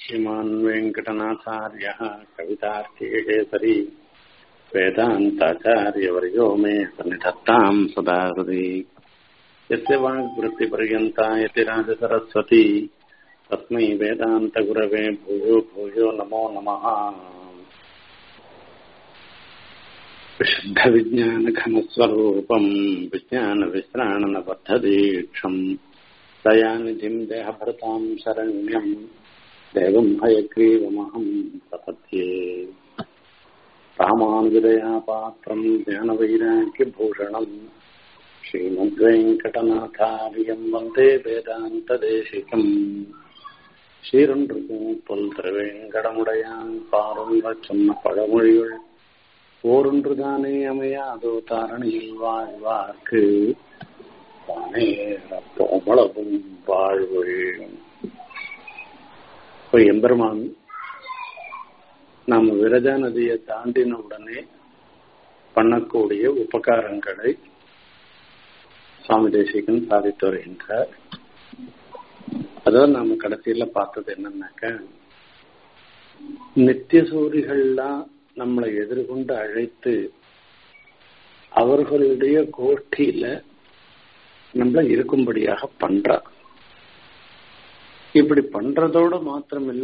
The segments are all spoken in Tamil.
श्रीमान् वेङ्कटनाथार्यः कवितार्किकेसरी वेदान्ताचार्यवर्यो मे सन्निधत्ताम् सदा हृदि यस्य वाग्वृत्तिपर्यन्ता यतिराजसरस्वती तस्मै वेदान्तगुरवे भूयो भूयो नमो नमः विशुद्धविज्ञानघनस्वरूपम् विज्ञानविश्राणनबद्धदीक्षम् दयानिधिम् देहभृताम् शरण्यम् देवम् हयग्रीवमहम् प्रपद्ये रामानुजदया पात्रम् ज्ञानवैराग्यभूषणम् श्रीमद्वेङ्कटनाथार्यम् वन्दे वेदान्तदेशिकम् சீரொன்றுக்கும் பொல் திருவேங்கடமுடையான் பாருங்க சொன்ன பழமொழிகள் ஓரொன்றுதானே அமையாதோ தாரணியில் வாழ்வார்க்கு தானே போமளவும் வாழ்வுள் இப்போ எம்பெருமான் நாம் விரஜா நதியை தாண்டின உடனே பண்ணக்கூடிய உபகாரங்களை சுவாமி தேசிகன் சாதித்து வருகின்றார் அதாவது நாம கடைசியில பார்த்தது என்னன்னாக்க நித்திய சூரிகள்லாம் நம்மளை எதிர்கொண்டு அழைத்து அவர்களுடைய கோஷ்டியில நம்மள இருக்கும்படியாக பண்றா இப்படி பண்றதோட மாத்திரம் இல்ல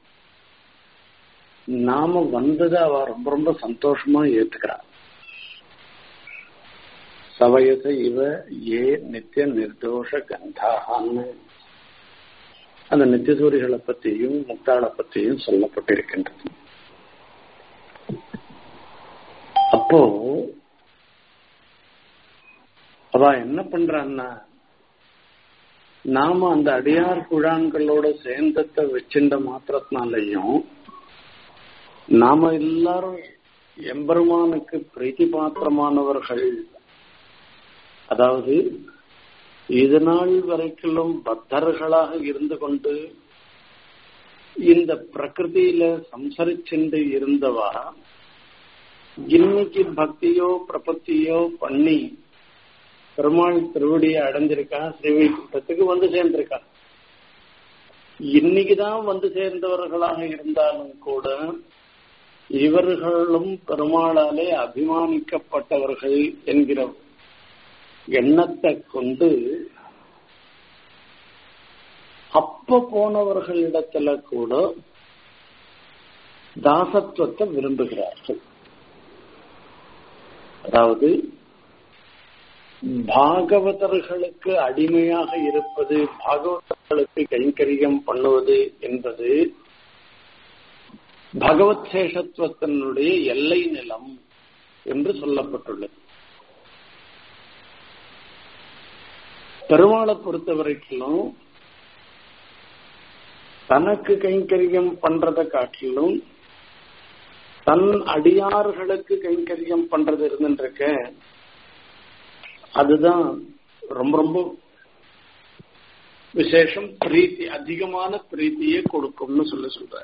நாம வந்ததை அவ ரொம்ப ரொம்ப சந்தோஷமா ஏத்துக்கிறா சவயச இவ ஏ நித்திய நிர்தோஷ கந்தாகான்னு அந்த நித்தியசூரிகளை பற்றியும் முக்தாளை பற்றியும் சொல்லப்பட்டிருக்கின்றது அப்போ அவ என்ன பண்றான்னா நாம அந்த அடியார் குழான்களோட சேர்ந்தத்தை வச்சிருந்த மாத்திரத்தினாலையும் நாம எல்லாரும் எம்பெருமானுக்கு பிரீத்தி பாத்திரமானவர்கள் அதாவது இது நாள் வரைக்கும் பக்தர்களாக இருந்து கொண்டு இந்த பிரகிருதியில சம்சரிச்சுண்டு இருந்தவா இன்னைக்கு பக்தியோ பிரபத்தியோ பண்ணி பெருமாள் திருவடியை அடைஞ்சிருக்கா ஸ்ரீவைகுண்டத்துக்கு வந்து சேர்ந்திருக்கா இன்னைக்குதான் வந்து சேர்ந்தவர்களாக இருந்தாலும் கூட இவர்களும் பெருமாளாலே அபிமானிக்கப்பட்டவர்கள் என்கிற எண்ணத்தை கொண்டு அப்ப போனவர்களிடத்துல கூட தாசத்துவத்தை விரும்புகிறார்கள் அதாவது பாகவதர்களுக்கு அடிமையாக இருப்பது பாகவதர்களுக்கு கைங்கரியம் பண்ணுவது என்பது பகவத் சேஷத்துவத்தினுடைய எல்லை நிலம் என்று சொல்லப்பட்டுள்ளது பெருமாளை பொறுத்த வரைக்கும் தனக்கு கைங்கரியம் பண்றதை காட்டிலும் தன் அடியார்களுக்கு கைங்கரியம் பண்றது இருந்துருக்க அதுதான் ரொம்ப ரொம்ப விசேஷம் பிரீத்தி அதிகமான பிரீத்தியை கொடுக்கும்னு சொல்லி சொல்ற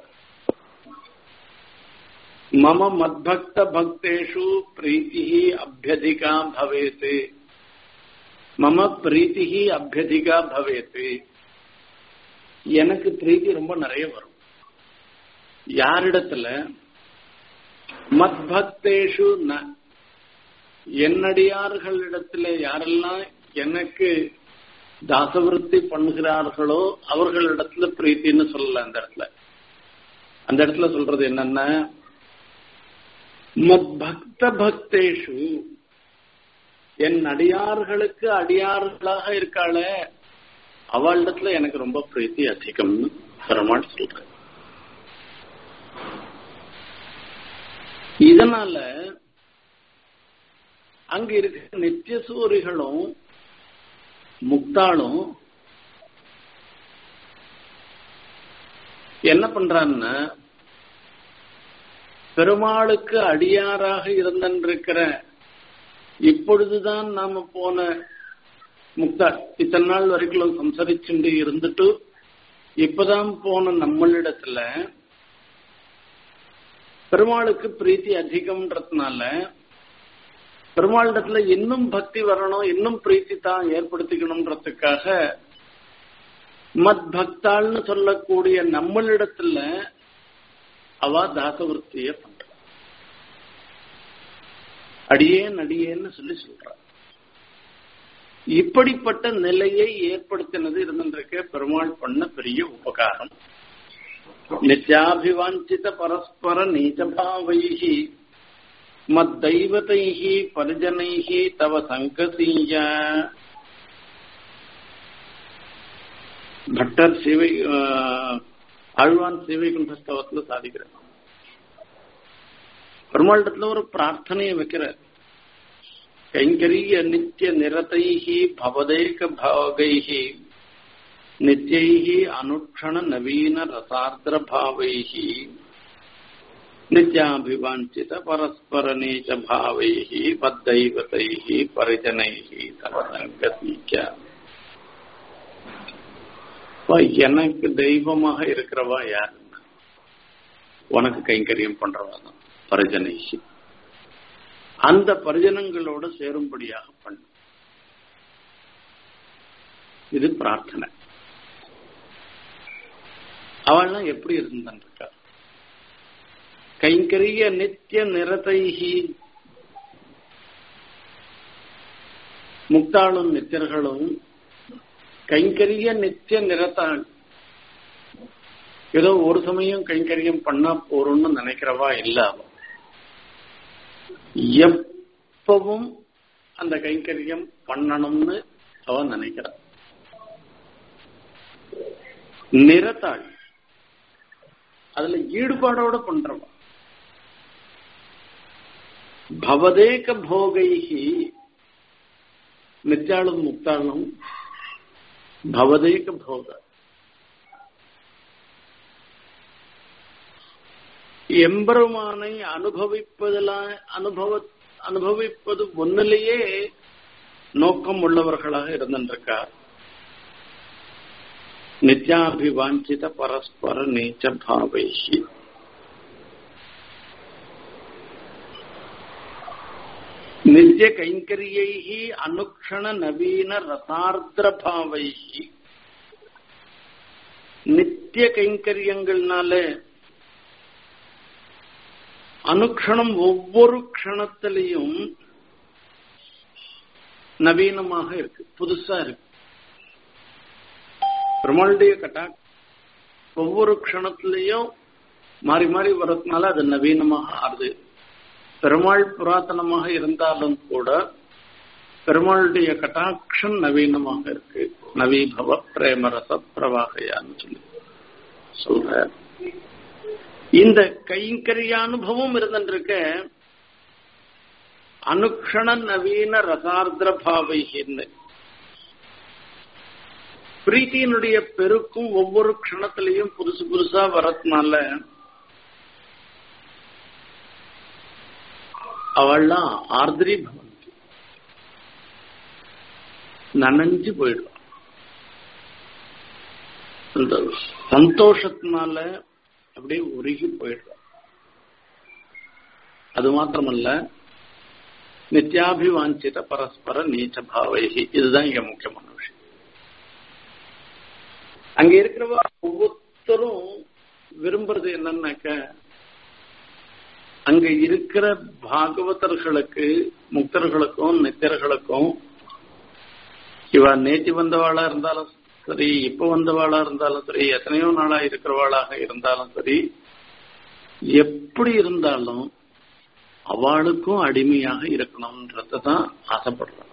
மம மத்பக்த பக்தேஷு பிரீத்தி அபியதிகா பவேத்து மம பிரீத்தி அபியதிகா பவேத்து எனக்கு பிரீத்தி ரொம்ப நிறைய வரும் யாரிடத்துல மத்பக்தேஷு ந என்னடியார்களிடத்துல யாரெல்லாம் எனக்கு தாசவிருத்தி பண்ணுகிறார்களோ அவர்களிடத்துல பிரீத்தின்னு சொல்லல அந்த இடத்துல அந்த இடத்துல சொல்றது என்னன்னா மத்பக்த பக்தேஷு என் அடியார்களுக்கு அடியார்களாக இருக்காளே அவளிடத்துல எனக்கு ரொம்ப பிரீத்தி அதிகம்னு பெருமாள் சொல்ற இதனால அங்க இருக்கிற நித்திய சூரிகளும் முக்தாளும் என்ன பண்றான்னா பெருமாளுக்கு அடியாராக இருந்திருக்கிற இப்பொழுதுதான் நாம போன முக்தா இத்தனை நாள் வரைக்கும் சம்சரிச்சுட்டு இருந்துட்டு இப்பதான் போன நம்மளிடத்துல பெருமாளுக்கு பிரீத்தி அதிகம்ன்றதுனால பெருமாளிடத்துல இன்னும் பக்தி வரணும் இன்னும் பிரீத்தி தான் ஏற்படுத்திக்கணும்ன்றதுக்காக மத் பக்தாள்னு சொல்லக்கூடிய நம்மளிடத்துல அவ தாசவருத்திய பண்ற அடியேன் அடியேன்னு சொல்லி சொல்ற இப்படிப்பட்ட நிலையை ஏற்படுத்தினது இருந்திருக்க பெருமாள் பண்ண பெரிய உபகாரம் நித்யாபிவாஞ்சித பரஸ்பர நீச்சபாவைஹி மத்தைவதைஹி பரிஜனைஹி தவ சங்கசீய பட்டர் சிவை ஆழ்வான் சிவை குண்டஸ்தவத்துல சாதிக்கிறார் பெருமாளிடத்துல ஒரு பிரார்த்தனையை வைக்கிறார் கைங்கரிய நித்திய நிரதைஹி பவதேக பாகைஹி நித்யைஹி அனுக்ஷண நவீன ரசார்த்திர பாவைஹி நித்யாபிவாஞ்சித பரஸ்பர நீச்ச பாவைஹி பத்தைவதைஹி பரிஜனைஹி தவசங்கதீச்ச எனக்கு தெய்வமாக இருக்கிறவா யார் உனக்கு கைங்கரியம் பண்றவா தான் பரிஜனைஹி அந்த பரிஜனங்களோட சேரும்படியாக பண்ணு இது பிரார்த்தனை அவள்லாம் எப்படி இருந்திருக்கா கைங்கரிய நித்திய நிரதைகி முக்தாளும் நித்தியர்களும் கைங்கரிய நித்திய நிறத்தாள் ஏதோ ஒரு சமயம் கைங்கரியம் பண்ணா போறோம்னு நினைக்கிறவா இல்ல அவ எப்பவும் அந்த கைங்கரியம் பண்ணணும்னு அவ நினைக்கிறாள் நிறத்தாள் அதுல ஈடுபாடோட பண்றவா பவதேக போகைகி நித்யாளும் முக்தாளும் பவதேக போக எம்பெருமானை அனுபவிப்பதில் அனுபவ அனுபவிப்பது ஒன்னிலேயே நோக்கம் உள்ளவர்களாக இருந்திருக்கார் நித்யாபிவாஞ்சித பரஸ்பர நீச்ச பாவைஷி நித்திய கைங்கரியைஹி அனுக்ஷண நவீன ரசார்த்திர பாவைஹி நித்திய கைங்கரியங்கள்னால அனுக்ஷணம் ஒவ்வொரு க்ஷணத்திலையும் நவீனமாக இருக்கு புதுசா இருக்கு பெருமாளுடைய கட்டா ஒவ்வொரு க்ஷணத்திலையும் மாறி மாறி வர்றதுனால அது நவீனமாக ஆறுது பெருமாள் புராதனமாக இருந்தாலும் கூட பெருமாளுடைய கட்டாட்சம் நவீனமாக இருக்கு நவீபவ பிரேமரச பிரவாகையான்னு சொல்லி சொல்ற இந்த கைங்கரிய அனுபவம் இருந்துருக்க அனுக்ஷண நவீன ரசார்திர பாவைன்னு பிரீத்தியினுடைய பெருக்கும் ஒவ்வொரு க்ஷணத்திலையும் புதுசு புதுசா வரதுனால அவள்லாம் ஆர்திரி பவந்தி நனைஞ்சு போயிடுவான் அந்த சந்தோஷத்தினால அப்படியே உருகி போயிடுவான் அது மாத்திரமல்ல நித்யாபிவாஞ்சித பரஸ்பர நீச்ச பாவைகி இதுதான் இங்க முக்கியமான விஷயம் அங்க இருக்கிறவ ஒவ்வொருத்தரும் விரும்புறது என்னன்னாக்க அங்க இருக்கிற பாகவதர்களுக்கு முக்தர்களுக்கும் நித்தியர்களுக்கும் இவ நேற்று வந்தவாளா இருந்தாலும் சரி இப்ப வந்தவாளா இருந்தாலும் சரி எத்தனையோ நாளா இருக்கிறவாளாக இருந்தாலும் சரி எப்படி இருந்தாலும் அவளுக்கும் அடிமையாக இருக்கணும்ன்றத தான் ஆசைப்படுறாங்க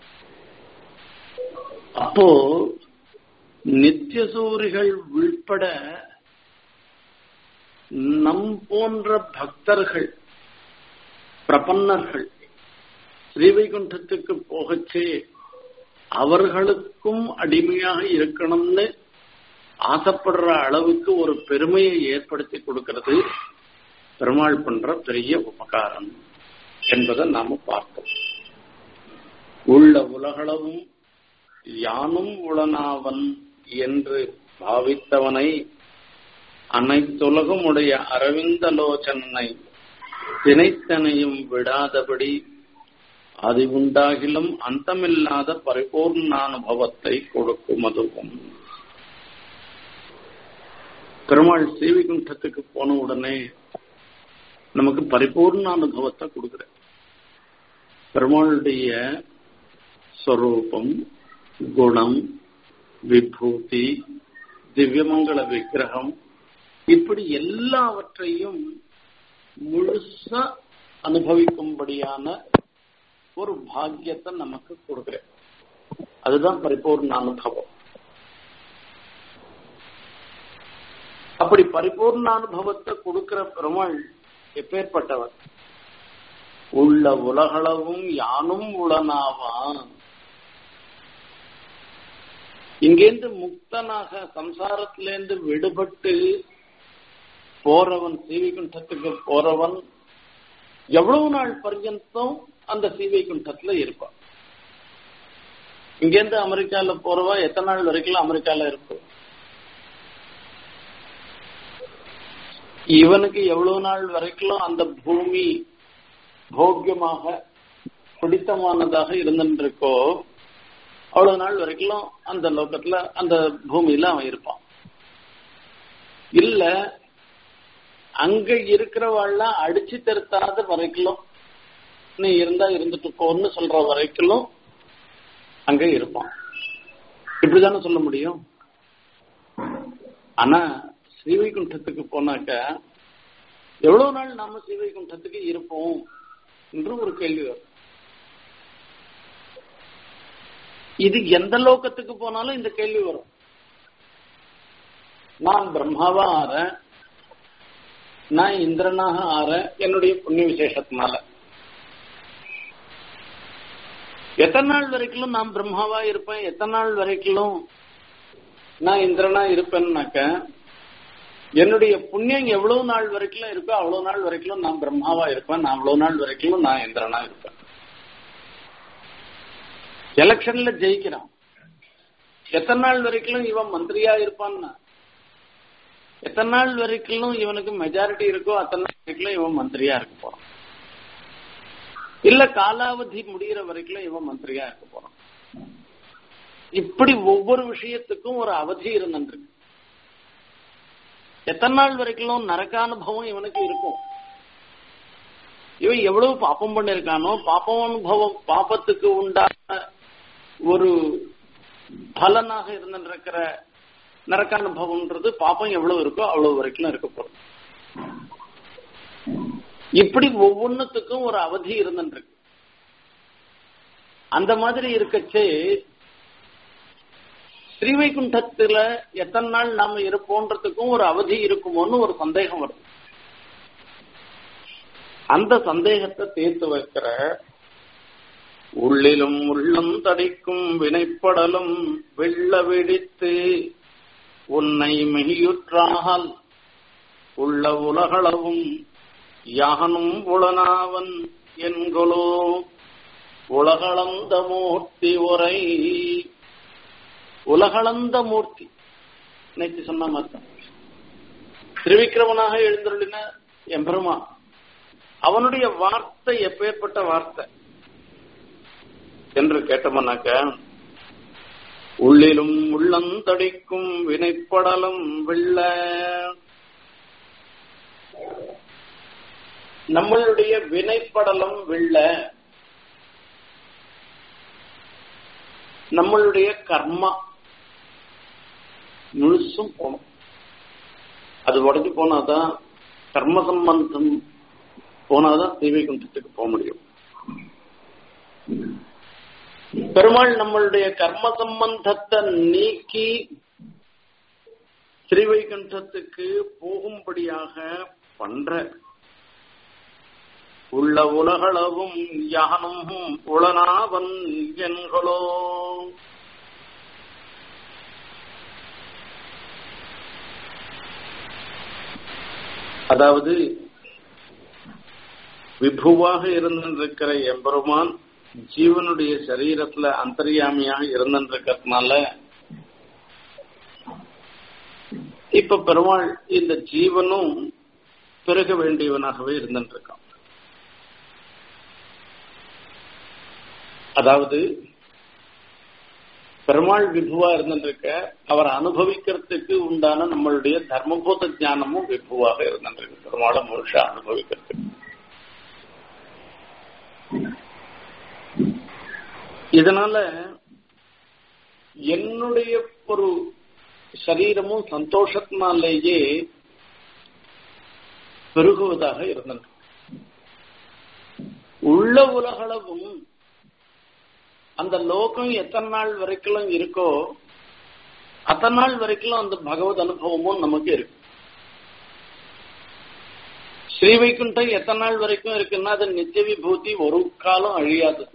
அப்போ நித்தியசூரிகள் உள்பட நம் போன்ற பக்தர்கள் பிரபன்னர்கள் ஸ்ரீவைகுண்டத்துக்கு போகச்சே அவர்களுக்கும் அடிமையாக இருக்கணும்னு ஆசைப்படுற அளவுக்கு ஒரு பெருமையை ஏற்படுத்தி கொடுக்கிறது பெருமாள் பண்ற பெரிய உபகாரம் என்பதை நாம பார்த்தோம் உள்ள உலகளவும் யானும் உளனாவன் என்று பாவித்தவனை அனைத்துலகும் உடைய அரவிந்தலோச்சனை தினைத்தனையும் விடாதபடி அது உண்டாகிலும் அந்தமில்லாத பரிபூர்ணானுபவத்தை கொடுக்கும் அதுவும் பெருமாள் ஸ்ரீவிகுண்டத்துக்கு போன உடனே நமக்கு பரிபூர்ண அனுபவத்தை கொடுக்குற பெருமாளுடைய ஸ்வரூபம் குணம் விபூதி திவ்யமங்கள விக்கிரகம் இப்படி எல்லாவற்றையும் முழுசா அனுபவிக்கும்படியான ஒரு பாக்கியத்தை நமக்கு கொடுக்குற அதுதான் பரிபூர்ண அனுபவம் அப்படி பரிபூர்ண அனுபவத்தை கொடுக்கிற பெருமாள் எப்பேற்பட்டவர் உள்ள உலகளவும் யானும் உளனாவான் இங்கேருந்து முக்தனாக சம்சாரத்திலேருந்து விடுபட்டு போறவன் சீவிகுண்டத்துக்கு போறவன் எவ்வளவு நாள் பர்யந்தம் அந்த சீவைகுண்டத்துல இருப்பான் இங்கேருந்து அமெரிக்கால போறவா எத்தனை நாள் வரைக்கும் அமெரிக்கால இருக்கும் இவனுக்கு எவ்வளவு நாள் வரைக்கும் அந்த பூமி போக்கியமாக பிடித்தமானதாக இருந்துருக்கோ அவ்வளவு நாள் வரைக்கும் அந்த லோகத்துல அந்த பூமியில அவன் இருப்பான் இல்ல அங்க இருக்கிறவாள்லாம் அடிச்சு திருத்தாத வரைக்கும் நீ இருந்தா இருந்துட்டு போன்னு சொல்ற வரைக்கும் அங்க இருப்பான் இப்படிதானே சொல்ல முடியும் ஆனா ஸ்ரீவைகுண்டத்துக்கு போனாக்க எவ்வளவு நாள் நாம ஸ்ரீவைகுண்டத்துக்கு இருப்போம் என்று ஒரு கேள்வி வரும் இது எந்த லோகத்துக்கு போனாலும் இந்த கேள்வி வரும் நான் பிரம்மாவா ஆறேன் நான் இந்திரனாக ஆறேன் என்னுடைய புண்ணிய விசேஷத்தினால எத்தனை நாள் வரைக்கும் நான் பிரம்மாவா இருப்பேன் எத்தனை நாள் வரைக்கும் நான் இந்திரனா இருப்பேன்னாக்க என்னுடைய புண்ணியம் எவ்வளவு நாள் வரைக்கும் இருக்கோ அவ்வளவு நாள் வரைக்கும் நான் பிரம்மாவா இருப்பேன் நான் அவ்வளவு நாள் வரைக்கும் நான் இந்திரனா இருப்பேன் எலெக்ஷன்ல ஜெயிக்கிறான் எத்தனை நாள் வரைக்கும் இவன் மந்திரியா இருப்பான்னா எத்தனை நாள் வரைக்கும் இவனுக்கு மெஜாரிட்டி இருக்கோ அத்தனை நாள் வரைக்கும் இவன் மந்திரியா இருக்க போறான் இல்ல காலாவதி முடிகிற வரைக்கும் இவன் மந்திரியா இருக்க போறான் இப்படி ஒவ்வொரு விஷயத்துக்கும் ஒரு அவதி இருந்துருக்கு எத்தனை நாள் வரைக்கும் நரக்கானுபவம் இவனுக்கு இருக்கும் இவன் எவ்வளவு பாப்பம் பண்ணிருக்கானோ பாப்பம் அனுபவம் பாப்பத்துக்கு உண்டான ஒரு பலனாக இருந்திருக்கிற நரக்கானுபவம்ன்றது பாப்பம் எவ்வளவு இருக்கோ அவ்வளவு வரைக்கும் இருக்க போறோம் இப்படி ஒவ்வொன்னுத்துக்கும் ஒரு அவதி இருந்துருக்கு அந்த மாதிரி இருக்கச்சே ஸ்ரீவைகுண்டத்துல எத்தனை நாள் நாம இருப்போன்றதுக்கும் ஒரு அவதி இருக்குமோன்னு ஒரு சந்தேகம் வருது அந்த சந்தேகத்தை தீர்த்து வைக்கிற உள்ளிலும் உள்ளம் தடிக்கும் வினைப்படலும் வெள்ள வெடித்து உன்னை மெய்யுற்றால் உள்ள உலகளவும் யானும் உளனாவன் என்கொலோ உலகளந்த மூர்த்தி உரை உலகளந்த மூர்த்தி நேற்று சொன்ன மாதிரி திருவிக்கிரமனாக எழுந்தருளின எம்பெருமா அவனுடைய வார்த்தை எப்பேற்பட்ட வார்த்தை என்று கேட்டோம்னாக்க உள்ளிலும் உள்ளந்தடிக்கும் வினைப்படலும் வெள்ள நம்மளுடைய வினைப்படலம் வெள்ள நம்மளுடைய கர்மா முழுசும் போகணும் அது உடஞ்சு போனாதான் கர்ம சம்பந்தம் போனாதான் தீவைகுண்டத்துக்கு போக முடியும் பெருமாள் நம்மளுடைய கர்ம சம்பந்தத்தை நீக்கி ஸ்ரீவைகுண்டத்துக்கு போகும்படியாக பண்ற உள்ள உலகளவும் யானும் உளனாவன் என்களோ அதாவது விபுவாக இருந்திருக்கிற எம்பெருமான் ஜீவனுடைய சரீரத்துல அந்தரியாமியாக இருந்திருக்கிறதுனால இப்ப பெருமாள் இந்த ஜீவனும் பெருக வேண்டியவனாகவே இருந்திருக்கான் அதாவது பெருமாள் விபுவா இருந்திருக்க அவரை அனுபவிக்கிறதுக்கு உண்டான நம்மளுடைய தர்மபோத ஞானமும் விபுவாக இருந்திருக்கு பெருமாளை முழுஷா அனுபவிக்கிறதுக்கு இதனால என்னுடைய ஒரு சரீரமும் சந்தோஷத்தினாலேயே பெருகுவதாக இருந்தது உள்ள உலகளவும் அந்த லோகம் எத்தனை நாள் வரைக்கும் இருக்கோ அத்தனை நாள் வரைக்கும் அந்த பகவத் அனுபவமும் நமக்கு இருக்கு ஸ்ரீவைகுண்டம் எத்தனை நாள் வரைக்கும் இருக்குன்னா அது நித்திய விபூதி ஒரு காலம் அழியாதது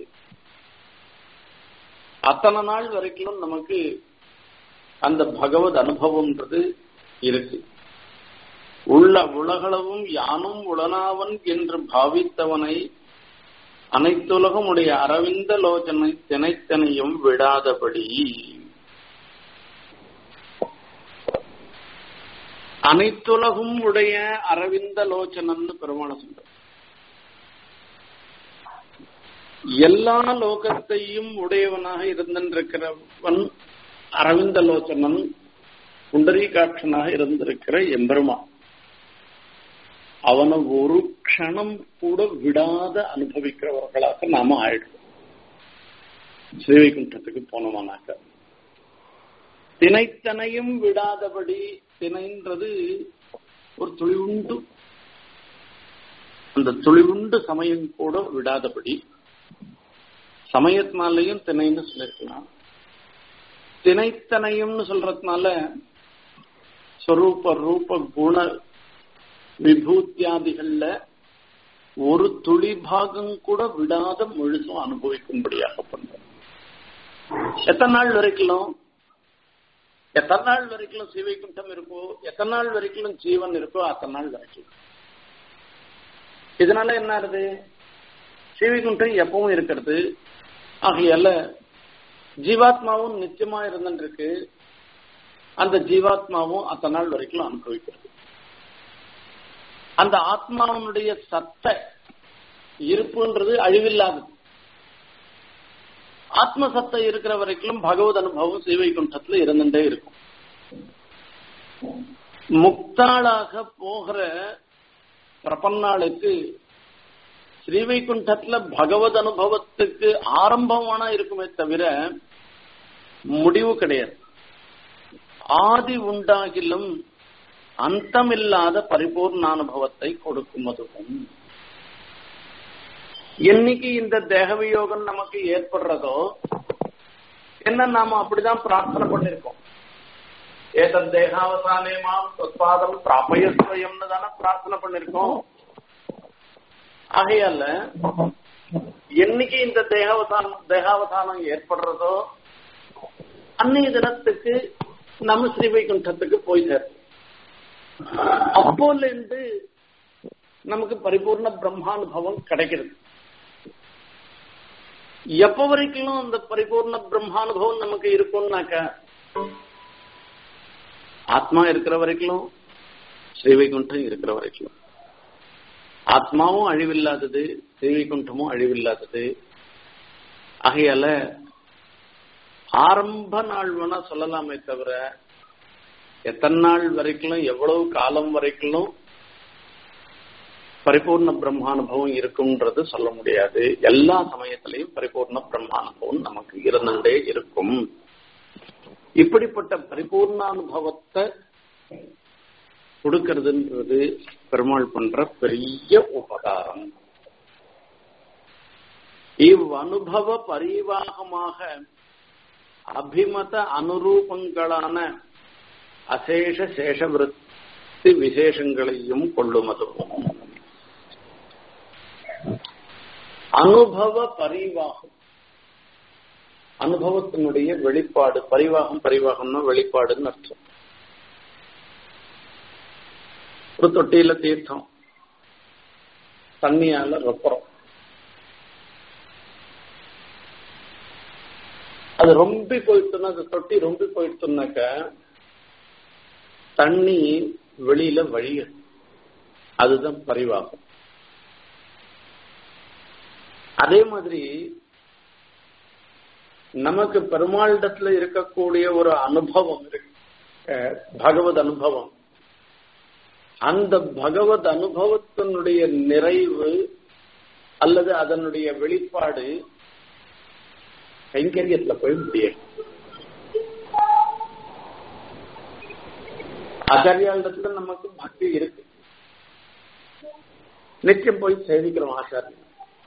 அத்தனை நாள் வரைக்கும் நமக்கு அந்த பகவத் அனுபவம்ன்றது இருக்கு உள்ள உலகளவும் யானும் உளனாவன் என்று பாவித்தவனை அனைத்துலகம் உடைய அரவிந்த லோச்சனை தினைத்தனையும் விடாதபடி அனைத்துலகும் உடைய அரவிந்த லோச்சனன்னு பெருமான சொல்ற எல்லா லோகத்தையும் உடையவனாக இருந்திருக்கிறவன் அரவிந்த லோச்சனன் புண்டரீகாட்சனாக இருந்திருக்கிற எம்பெருமான் அவனை ஒரு க்ஷணம் கூட விடாத அனுபவிக்கிறவர்களாக நாம ஆயிடுவோம் ஸ்ரீவைகுண்டத்துக்கு போனோமானாக்க தினைத்தனையும் விடாதபடி தினைன்றது ஒரு துளிவுண்டு அந்த துளிவுண்டு சமயம் கூட விடாதபடி சமயத்தினாலையும் திணைன்னு சொல்லிருக்கலாம் தினைத்தனையும்னு சொல்றதுனால ஸ்வரூப ரூப குண விபூத்தியாதிகள்ல ஒரு துளி பாகம் கூட விடாத முழுசும் அனுபவிக்கும்படியாக பண்ற எத்தனை நாள் வரைக்கும் எத்தனை நாள் வரைக்கும் சிவைகுண்டம் இருக்கோ எத்தனை நாள் வரைக்கும் ஜீவன் இருக்கோ அத்தனை நாள் வரைக்கும் இதனால என்ன ஆகுது சிவைகுண்டம் எப்பவும் இருக்கிறது ஆகையால ஜீவாத்மாவும் நிச்சயமா இருந்துருக்கு அந்த ஜீவாத்மாவும் அத்தனை நாள் வரைக்கும் அனுபவிக்கிறது அந்த ஆத்மாவனுடைய சத்த இருப்புன்றது அழிவில்லாதது ஆத்ம சத்தை இருக்கிற வரைக்கும் பகவத் அனுபவம் ஸ்ரீவைகுண்டத்துல இருந்துட்டே இருக்கும் முக்தாளாக போகிற பிரபன்னாளுக்கு ஸ்ரீவைகுண்டத்துல பகவத் அனுபவத்துக்கு ஆரம்பமான இருக்குமே தவிர முடிவு கிடையாது ஆதி உண்டாகிலும் அந்தமில்லாத பரிபூர்ண அனுபவத்தை கொடுக்கும் அதுவும் என்னைக்கு இந்த தேகவியோகம் நமக்கு ஏற்படுறதோ என்ன நாம அப்படிதான் பிரார்த்தனை பண்ணிருக்கோம் ஏதன் தேகாவசானே மாம் சொத்பாதம் பிராபயஸ்வயம்னு தானே பிரார்த்தனை பண்ணிருக்கோம் ஆகையால என்னைக்கு இந்த தேகாவசானம் தேகாவசானம் ஏற்படுறதோ அன்னைய தினத்துக்கு நம்ம ஸ்ரீவைகுண்டத்துக்கு போய் சேரும் அப்போல இருந்து நமக்கு பரிபூர்ண பிரம்மானுபவம் கிடைக்கிறது எப்ப வரைக்கும் அந்த பரிபூர்ண பிரம்மானுபவம் நமக்கு இருக்கும்னாக்க ஆத்மா இருக்கிற வரைக்கும் ஸ்ரீவைகுண்டம் இருக்கிற வரைக்கும் ஆத்மாவும் அழிவில்லாதது ஸ்ரீவைகுண்டமும் அழிவில்லாதது ஆகையால ஆரம்ப நாள் வேணா சொல்லலாமே தவிர எத்தனை நாள் வரைக்கும் எவ்வளவு காலம் வரைக்கும் பரிபூர்ண பிரம்மானுபவம் இருக்கும்ன்றது சொல்ல முடியாது எல்லா சமயத்திலையும் பரிபூர்ண பிரம்மானுபவம் நமக்கு இருந்துட்டே இருக்கும் இப்படிப்பட்ட பரிபூர்ணானுபவத்தை கொடுக்கறதுன்றது பெருமாள் பண்ற பெரிய உபகாரம் இவ் அனுபவ பரிவாகமாக அபிமத அனுரூபங்களான அசேஷ சேஷவிருத்தி விசேஷங்களையும் கொள்ளுமதுவும் அனுபவ பரிவாகம் அனுபவத்தினுடைய வெளிப்பாடு பரிவாகம் பரிவாகம்னா வெளிப்பாடுன்னு அர்த்தம் ஒரு தொட்டியில தீர்த்தம் தண்ணியால ரொப்பரம் அது ரொம்ப போயிட்டுனா அந்த தொட்டி ரொம்ப போயிட்டுனாக்க தண்ணி வெளியில வழிய அதுதான் பரிவாகம் அதே மாதிரி நமக்கு பெருமாளிடத்துல இருக்கக்கூடிய ஒரு அனுபவம் இருக்கு அஹ், பகவத் அனுபவம் அந்த பகவத் அனுபவத்தினுடைய நிறைவு அல்லது அதனுடைய வெளிப்பாடு கைங்கரியத்துல போய் முடியும் ஆச்சாரியாளிடத்துல நமக்கு பக்தி இருக்கு நிச்சயம் போய் சேவிக்கிறோம் ஆச்சாரியன்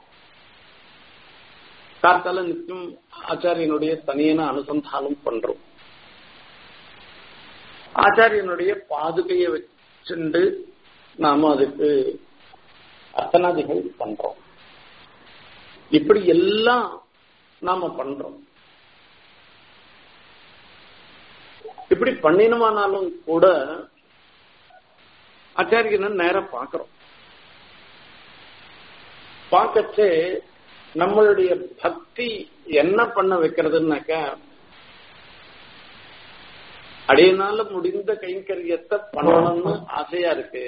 காத்தால நிச்சயம் ஆச்சாரியனுடைய தனியான அனுசந்தானம் பண்றோம் ஆச்சாரியனுடைய பாதுகையை வச்சுண்டு நாம அதுக்கு அர்த்தநாதிகள் பண்றோம் இப்படி எல்லாம் நாம பண்றோம் இப்படி பண்ணினமானாலும் கூட ஆச்சாரியனை நேர பாக்குறோம் பார்க்கச்சே நம்மளுடைய பக்தி என்ன பண்ண வைக்கிறதுனாக்க அடையனால முடிந்த கைங்கரியத்தை பண்ணணும்னு ஆசையா இருக்கு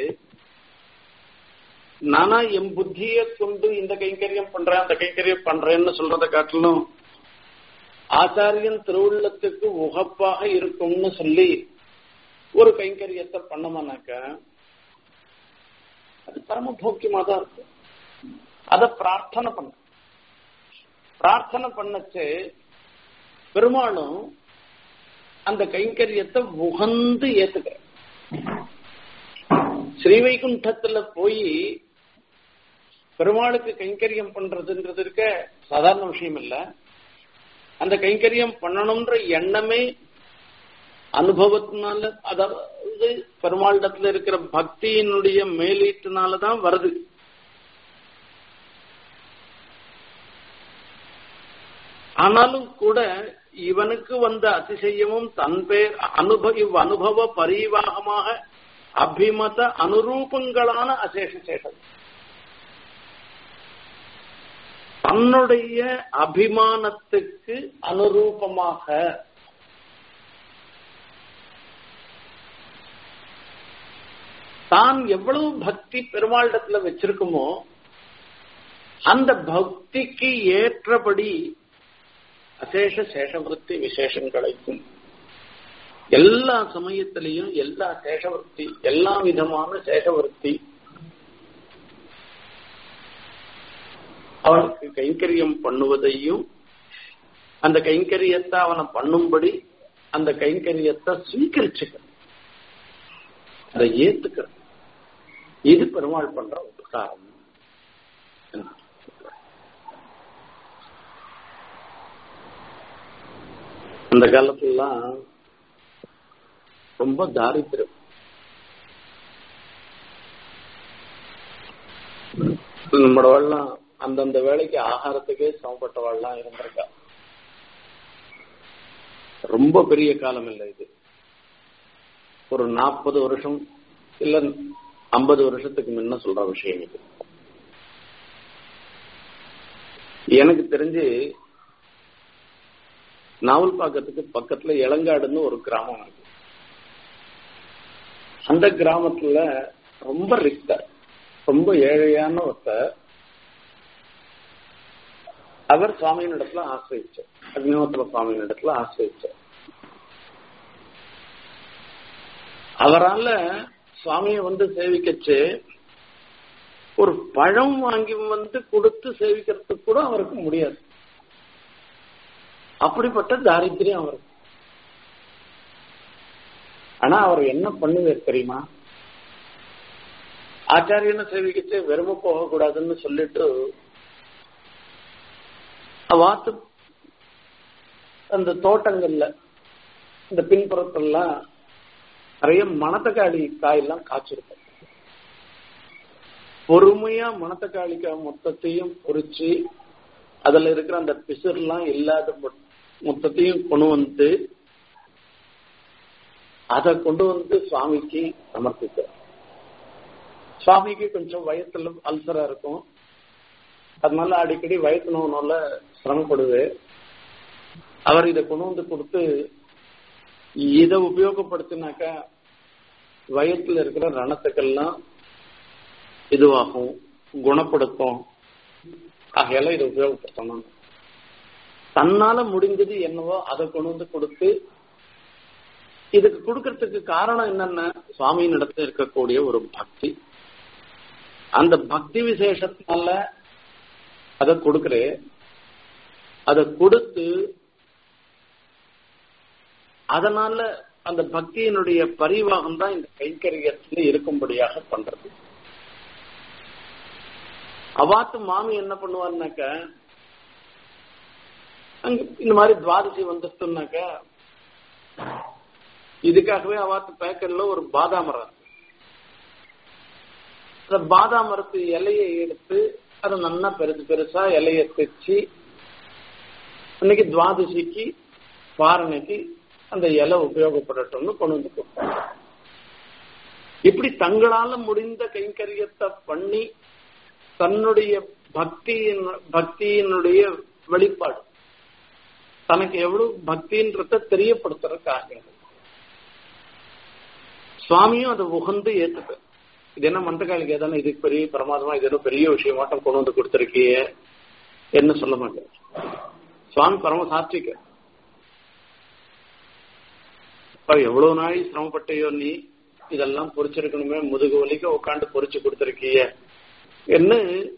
நானா என் புத்தியை கொண்டு இந்த கைங்கரியம் பண்றேன் அந்த கைங்கரியம் பண்றேன்னு சொல்றதை காட்டிலும் ஆச்சாரியன் திருவுள்ளத்துக்கு உகப்பாக இருக்கும்னு சொல்லி ஒரு கைங்கரியத்தை பண்ணமானாக்க அது பரம போக்கியமா தான் இருக்கும் அத பிரார்த்தனை பண்ண பிரார்த்தனை பண்ணச்சு பெருமாளும் அந்த கைங்கரியத்தை உகந்து ஏத்துக்கிற ஸ்ரீவைகுண்டத்துல போய் பெருமாளுக்கு கைங்கரியம் பண்றதுன்றது இருக்க சாதாரண விஷயம் இல்ல அந்த கைங்கரியம் பண்ணணும்ன்ற எண்ணமே அனுபவத்தினால அதாவது பெருமாளிடத்துல இருக்கிற பக்தியினுடைய மேலீட்டுனாலதான் வருது ஆனாலும் கூட இவனுக்கு வந்த அதிசயமும் தன் பேர் அனுபவ இவ் அனுபவ பரிவாகமாக அபிமத அனுரூபங்களான அசேஷ சேஷம் தன்னுடைய அபிமானத்துக்கு அனுரூபமாக தான் எவ்வளவு பக்தி பெருமாளிடத்துல வச்சிருக்குமோ அந்த பக்திக்கு ஏற்றபடி அசேஷ சேஷவருத்தி விசேஷம் கிடைக்கும் எல்லா சமயத்திலையும் எல்லா சேஷவருத்தி எல்லா விதமான சேஷவருத்தி அவனுக்கு கைங்கரியம் பண்ணுவதையும் அந்த கைங்கரியத்தை அவனை பண்ணும்படி அந்த கைங்கரியத்தை ஸ்வீகரிச்சுக்க அதை ஏத்துக்க இது பெருமாள் பண்ற உபகாரம் அந்த காலத்துலாம் ரொம்ப தாரித்திரம் நம்மளவெல்லாம் அந்தந்த வேலைக்கு ஆகாரத்துக்கே சமப்பட்டவாள்லாம் இருந்திருக்கா ரொம்ப பெரிய காலம் இல்லை இது ஒரு நாற்பது வருஷம் இல்ல ஐம்பது வருஷத்துக்கு முன்ன சொல்ற விஷயம் இது எனக்கு தெரிஞ்சு நாவல்பாக்கத்துக்கு பக்கத்துல இளங்காடுன்னு ஒரு கிராமம் இருக்கு அந்த கிராமத்துல ரொம்ப ரிக்தர் ரொம்ப ஏழையான ஒருத்தர் அவர் சுவாமியின் இடத்துல ஆசிரியிச்சார் அக்னிஹோத்திர சுவாமியின் இடத்துல ஆசிரியிச்சார் அவரால சுவாமியை வந்து சேவிக்கச்சு ஒரு பழம் வாங்கி வந்து கொடுத்து சேவிக்கிறதுக்கு கூட அவருக்கு முடியாது அப்படிப்பட்ட தாரித்திரியம் அவருக்கு ஆனா அவர் என்ன பண்ணுவார் தெரியுமா ஆச்சாரியனை சேவிக்கிட்டு வெறும போகக்கூடாதுன்னு சொல்லிட்டு வாத்து அந்த தோட்டங்கள்ல இந்த பின்புறத்தெல்லாம் நிறைய மணத்தக்காளி காயெல்லாம் காய்ச்சிருக்கும் பொறுமையா மணத்தக்காளி காய் மொத்தத்தையும் பொறிச்சு அதுல இருக்கிற அந்த பிசுர்லாம் இல்லாத மொத்தத்தையும் கொண்டு வந்து அதை கொண்டு வந்து சுவாமிக்கு சமர்ப்பிக்கிறார் சுவாமிக்கு கொஞ்சம் வயத்துல அல்சரா இருக்கும் அதனால அடிக்கடி வயசு நோனால சிரமப்படுது அவர் இதை கொண்டு வந்து கொடுத்து இதை உபயோகப்படுத்தினாக்கா வயத்துல இருக்கிற ரணத்துக்கெல்லாம் இதுவாகும் குணப்படுத்தும் ஆகையால இதை உபயோகப்படுத்தணும் தன்னால முடிஞ்சது என்னவோ அதை கொண்டு வந்து கொடுத்து இதுக்கு கொடுக்கறதுக்கு காரணம் என்னன்னா சுவாமியின் இடத்துல இருக்கக்கூடிய ஒரு பக்தி அந்த பக்தி விசேஷத்தினால அதை கொடுக்கிறேன் அதை கொடுத்து அதனால அந்த பக்தியினுடைய பரிவாகம் தான் இந்த கைங்கரியத்தில் இருக்கும்படியாக பண்றது அவாத்து மாமி என்ன பண்ணுவாருனாக்க அங்க இந்த மாதிரி துவாதசி வந்துட்டுனாக்க இதுக்காகவே அவாத்து பேக்கெட்ல ஒரு பாதாம் மரம் இருக்கு. அந்த பாதாம் மரத்து இலையை எடுத்து அதை நல்லா பெருசு பெருசா இலையை தைச்சு அன்னைக்கு துவாதசிக்கு பாரணைக்கு அந்த இலை உபயோகப்படட்டும்னு கொண்டு வந்து கொடுத்தாங்க இப்படி தங்களால முடிந்த கைங்கரியத்தை பண்ணி தன்னுடைய பக்தியின் பக்தியினுடைய வெளிப்பாடு தனக்கு எவ்வளவு பக்தின்றத தெரியப்படுத்துறதுக்காக சுவாமியும் அதை உகந்து ஏத்துக்க இது என்ன மந்தகாலிக்கு ஏதானே இது பெரிய பிரமாதமா இது என்ன பெரிய விஷயமாட்டம் கொண்டு வந்து கொடுத்திருக்கிய என்ன சொல்ல மாட்டேன் சுவாமி பரம சாத்விக அப்பா, எவ்வளவு நாள் சிரமப்பட்டையோ நீ இதெல்லாம் பொறிச்சிருக்கணுமே முதுகு வலிக்க உட்காந்து பொறிச்சு கொடுத்திருக்கிய என்ன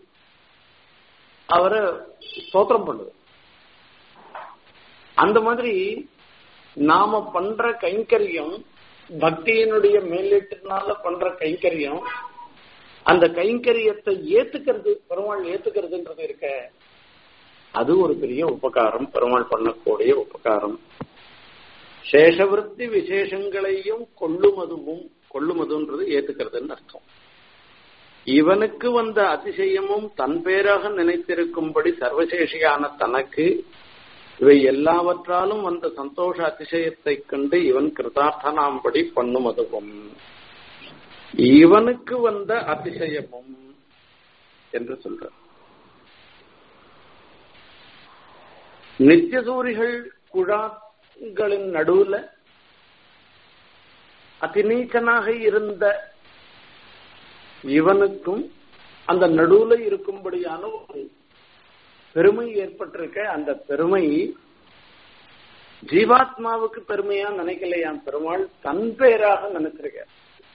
அவரை ஸ்தோத்திரம் பண்ணுது அந்த மாதிரி நாம பண்ற கைங்கரியம் பக்தியினுடைய மேலீட்டினால பண்ற கைங்கரியம் அந்த கைங்கரியத்தை ஏத்துக்கிறது பெருமாள் ஏத்துக்கிறதுன்றது இருக்க அது ஒரு பெரிய உபகாரம் பெருமாள் பண்ணக்கூடிய உபகாரம் சேஷவிருத்தி விசேஷங்களையும் கொள்ளுமதுவும் கொள்ளுமதுன்றது ஏத்துக்கிறதுன்னு அர்த்தம் இவனுக்கு வந்த அதிசயமும் தன் பேராக நினைத்திருக்கும்படி சர்வசேஷியான தனக்கு இவை எல்லாவற்றாலும் வந்த சந்தோஷ அதிசயத்தை கண்டு இவன் கிருதார்த்தனாம்படி பண்ணுமதுவும் இவனுக்கு வந்த அதிசயமும் என்று சொல்ற நித்தியசூரிகள் குழாங்களின் நடுவுல அதிநீச்சனாக இருந்த இவனுக்கும் அந்த நடுவுல இருக்கும்படியான ஒரு பெருமை ஏற்பட்டிருக்க அந்த பெருமை ஜீவாத்மாவுக்கு பெருமையா நினைக்கலையாம் பெருமாள் தன் பேராக நினைச்சிருக்க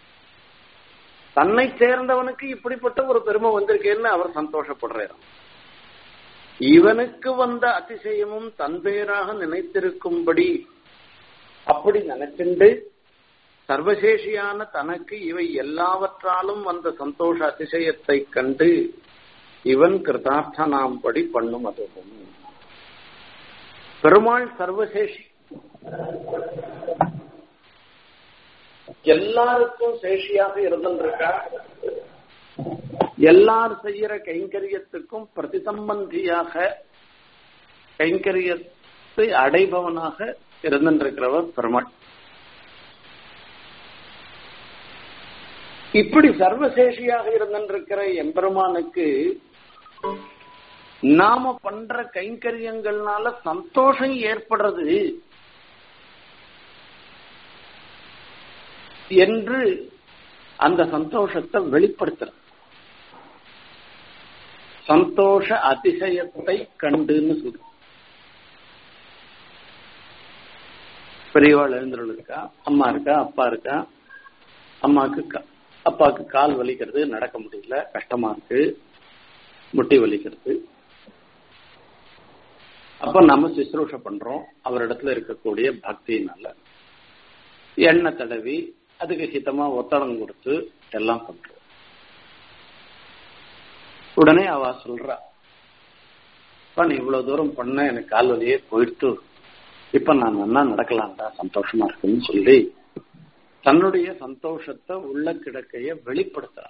தன்னை சேர்ந்தவனுக்கு இப்படிப்பட்ட ஒரு பெருமை வந்திருக்கேன்னு அவர் சந்தோஷப்படுறாராம் இவனுக்கு வந்த அதிசயமும் தன் பேராக நினைத்திருக்கும்படி அப்படி நினைச்சுண்டு சர்வசேஷியான தனக்கு இவை எல்லாவற்றாலும் வந்த சந்தோஷ அதிசயத்தை கண்டு இவன் கிருதார்த்தனாம்படி பண்ணும் அதுவும் பெருமாள் சர்வசேஷி எல்லாருக்கும் சேஷியாக இருந்திருக்கா எல்லார் செய்யற கைங்கரியத்துக்கும் பிரதிசம்பந்தியாக கைங்கரியத்தை அடைபவனாக இருந்திருக்கிறவர் பெருமாள் இப்படி சர்வசேஷியாக இருந்திருக்கிற எம்பெருமானுக்கு நாம பண்ற கைங்கரியங்கள்னால சந்தோஷம் ஏற்படுறது என்று அந்த சந்தோஷத்தை வெளிப்படுத்துறது சந்தோஷ அதிசயத்தை கண்டுன்னு சொல்லு பெரியவாள் எழுந்துள்ள இருக்கா அம்மா இருக்கா அப்பா இருக்கா அம்மாவுக்கு கா- அப்பாவுக்கு கால் வலிக்கிறது நடக்க முடியல கஷ்டமா இருக்கு முட்டி வலிக்கிறது அப்ப நம்ம சுசுரூஷ பண்றோம் அவரிடத்துல இருக்கக்கூடிய பக்தியினால எண்ணெய் தடவி அதுக்கு ஹிதமா ஒத்தடம் கொடுத்து எல்லாம் பண்றோம் உடனே அவ சொல்றா "அப்பா, நீ இவ்வளவு தூரம் பண்ண எனக்கு கால் வலியே போயிடுத்து இப்ப நான் நல்லா நடக்கலாம்டா சந்தோஷமா இருக்குன்னு சொல்லி தன்னுடைய சந்தோஷத்தை உள்ள கிடக்கைய வெளிப்படுத்துறான்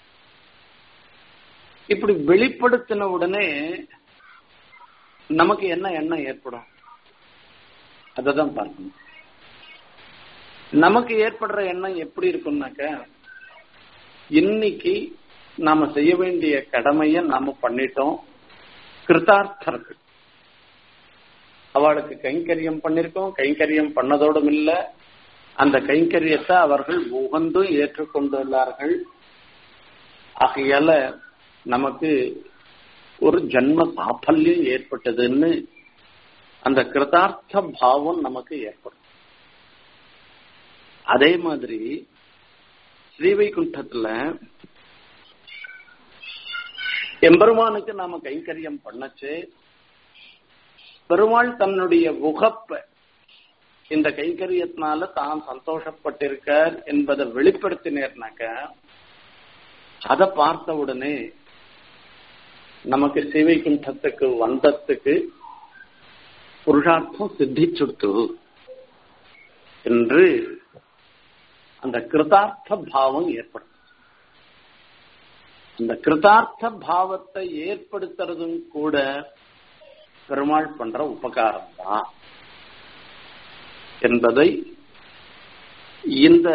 இப்படி வெளிப்படுத்தின உடனே நமக்கு என்ன எண்ணம் ஏற்படும் அததான் பார்க்கணும் நமக்கு ஏற்படுற எண்ணம் எப்படி இருக்கும்னாக்க இன்னைக்கு நாம செய்ய வேண்டிய கடமையை நாம பண்ணிட்டோம் கிருதார்த்தர்கள் அவளுக்கு கைங்கரியம் பண்ணிருக்கோம் கைங்கரியம் பண்ணதோடும் இல்ல அந்த கைங்கரியத்தை அவர்கள் உகந்தும் ஏற்றுக்கொண்டுள்ளார்கள் ஆகையால நமக்கு ஒரு ஜன்ம சாஃபல்யம் ஏற்பட்டதுன்னு அந்த கிருதார்த்த பாவம் நமக்கு ஏற்படும் அதே மாதிரி ஸ்ரீவைகுண்டத்துல எம்பெருமானுக்கு நாம கைங்கரியம் பண்ணச்சு பெருமாள் தன்னுடைய உகப்ப இந்த கைங்கரியத்தினால தான் சந்தோஷப்பட்டிருக்கார் என்பதை வெளிப்படுத்தினேர்னாக்க அதை பார்த்த உடனே நமக்கு சிவைகுண்டத்துக்கு வந்தத்துக்கு புருஷார்த்தம் சித்திச்சுட்டு என்று அந்த கிருதார்த்த பாவம் ஏற்படும் இந்த கிருதார்த்த பாவத்தை ஏற்படுத்துறதும் கூட பெருமாள் பண்ற உபகாரம் தான் என்பதை இந்த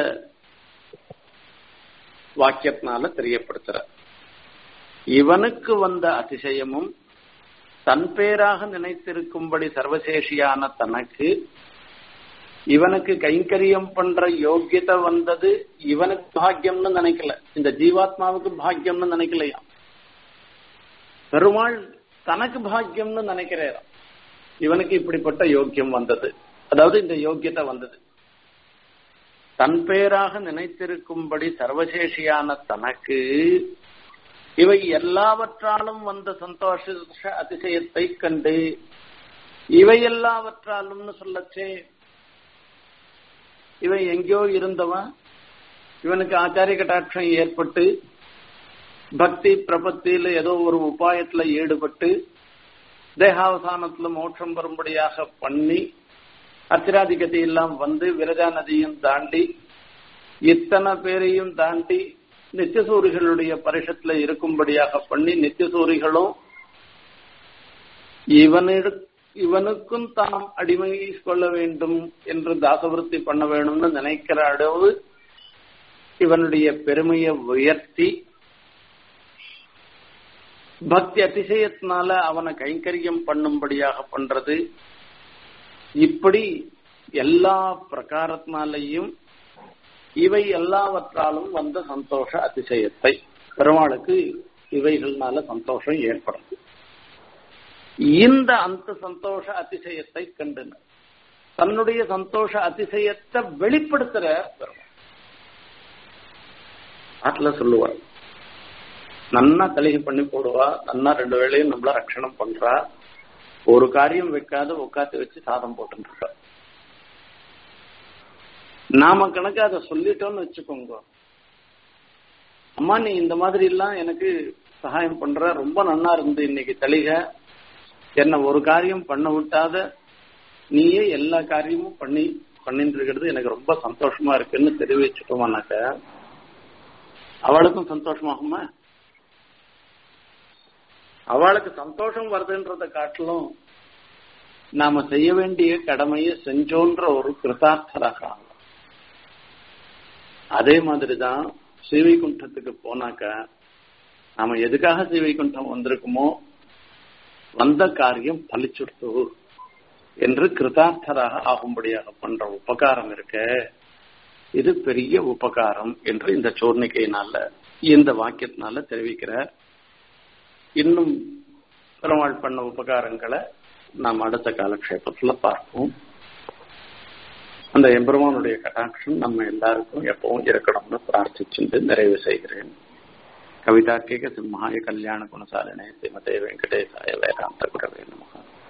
வாக்கியத்தினால தெரியப்படுத்துற இவனுக்கு வந்த அதிசயமும் தன் பேராக நினைத்திருக்கும்படி சர்வசேஷியான தனக்கு இவனுக்கு கைங்கரியம் பண்ற யோக்கியத்தை வந்தது இவனுக்கு பாக்கியம்னு நினைக்கல இந்த ஜீவாத்மாவுக்கு பாக்கியம்னு நினைக்கலையா பெருமாள் தனக்கு பாக்கியம்னு நினைக்கிறாராம் இவனுக்கு இப்படிப்பட்ட யோக்கியம் வந்தது அதாவது இந்த யோக்கியத்தை வந்தது தன் பேராக நினைத்திருக்கும்படி சர்வசேஷியான தனக்கு இவை எல்லாவற்றாலும் வந்த சந்தோஷ அதிசயத்தை கண்டு இவை எல்லாவற்றாலும்னு சொல்லச்சே இவன் எங்கேயோ இருந்தவன் இவனுக்கு ஆச்சாரிய கட்டாட்சம் ஏற்பட்டு பக்தி பிரபத்தியில ஏதோ ஒரு உபாயத்துல ஈடுபட்டு தேகாவசானத்துல மோட்சம் வரும்படியாக பண்ணி அத்திராதிகதி எல்லாம் வந்து விரஜா நதியும் தாண்டி இத்தனை பேரையும் தாண்டி நித்தியசூரிகளுடைய பரிஷத்துல இருக்கும்படியாக பண்ணி நித்தியசூரிகளும் இவனிட இவனுக்கும் தாம் அடிமை கொள்ள வேண்டும் என்று தாசவருத்தி பண்ண வேணும்னு நினைக்கிற அளவு இவனுடைய பெருமையை உயர்த்தி பக்தி அதிசயத்தினால அவனை கைங்கரியம் பண்ணும்படியாக பண்றது இப்படி எல்லா பிரகாரத்தினாலையும் இவை எல்லாவற்றாலும் வந்த சந்தோஷ அதிசயத்தை பெருமாளுக்கு இவைகள்னால சந்தோஷம் ஏற்படுது இந்த அந்த சந்தோஷ அதிசயத்தை கண்டு தன்னுடைய சந்தோஷ அதிசயத்தை வெளிப்படுத்துற பெருமாள் ஆட்டுல சொல்லுவார் நன்னா தலிகை பண்ணி போடுவா நன்னா ரெண்டு வேளையும் நம்மள ரட்சணம் பண்றா ஒரு காரியம் வைக்காத உட்காந்து வச்சு சாதம் போட்டு இருக்கா நாம கணக்கு அதை சொல்லிட்டோம்னு வச்சுக்கோங்க அம்மா நீ இந்த மாதிரி எல்லாம் எனக்கு சகாயம் பண்ற ரொம்ப நன்னா இருந்து இன்னைக்கு தலிக என்ன ஒரு காரியம் பண்ண விட்டாத நீயே எல்லா காரியமும் பண்ணி பண்ணிட்டு இருக்கிறது எனக்கு ரொம்ப சந்தோஷமா இருக்குன்னு தெரிவிச்சுட்டோமானாக்க அவளுக்கும் சந்தோஷமாகுமா அவளுக்கு சந்தோஷம் வருதுன்றத காட்டிலும் நாம செய்ய வேண்டிய கடமையை செஞ்சோன்ற ஒரு கிருதார்த்தராக ஆகலாம் அதே மாதிரிதான் ஸ்ரீவைகுண்டத்துக்கு போனாக்க நாம எதுக்காக ஸ்ரீவைகுண்டம் வந்திருக்குமோ வந்த காரியம் பலிச்சுடுத்து என்று கிருதார்த்தராக ஆகும்படியாக பண்ற உபகாரம் இருக்க இது பெரிய உபகாரம் என்று இந்த சோர்ணிக்கையினால இந்த வாக்கியத்தினால தெரிவிக்கிறார் இன்னும் பெருமாள் பண்ண உபகாரங்களை நாம் அடுத்த காலக்ஷேபத்துல பார்ப்போம் அந்த எம்பெருமானுடைய கட்டாட்சம் நம்ம எல்லாருக்கும் எப்பவும் இருக்கணும்னு பிரார்த்திச்சுட்டு நிறைவு செய்கிறேன் கவிதார்க்கிக சிம்ஹாய கல்யாண குணசாலினே ஸ்ரீமதே வெங்கடேசாய வேதாந்த குரவே நமகா